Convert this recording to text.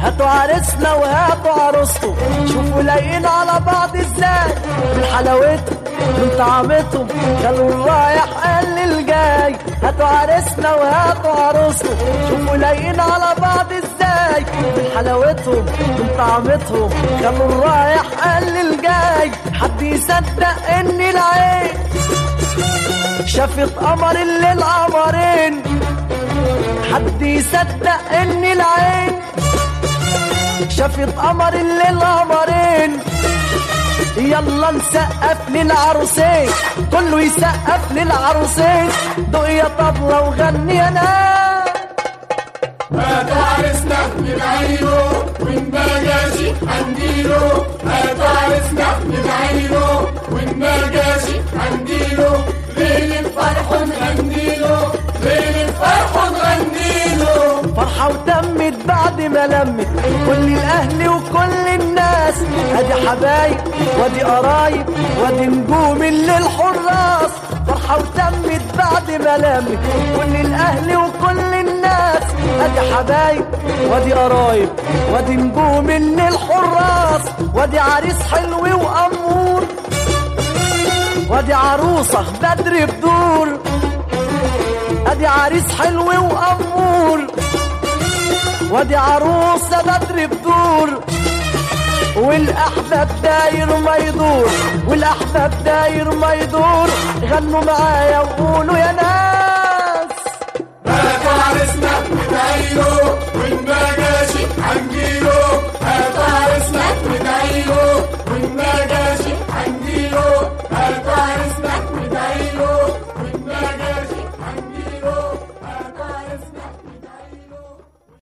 هاتوا عرسنا وهاتوا عروسته شوفوا لايقين على بعض ازاي من حلاوتهم من طعمتهم خلوا الرايح قال للجاي هاتوا عرسنا وهاتوا عروسته شوفوا لايقين على بعض ازاي من حلاوتهم من طعمتهم خلوا الرايح قال للجاي حد يصدق ان العين شافت قمر الليل قمرين حد يصدق ان العين شافت قمر الليل قمرين يلا نسقف للعروسين كله يسقف للعروسين دق يا طبلة وغني يا ناس هاتوا عرسنا ندعيله وإن ما جاشي هنديله هاتوا عرسنا ندعيله وإن ما جاشي هنديله ليلة فرح نغنيله ليلة فرح نغنيله فرحة وتمت بعد ما لمت كل الأهل وكل الناس أدي حبايب وادي قرايب وادي نجوم الليل حراس فرحة وتمت بعد ما لمت كل الأهل وكل الناس أدي حبايب وادي قرايب وادي نجوم الليل حراس وادي عريس حلو وأمور وادي عروسة بدر بدور ادي عريس حلو وامور وادي عروسه بدر بدور والاحباب داير ما يدور والاحباب داير ما يدور غنوا معايا وقولوا يا ناس هاتوا عرسنا ندعيله وإن ما جاشي هنجيله هاتوا عرسنا ندعيله وإن ما جاشي هنجيله هاتوا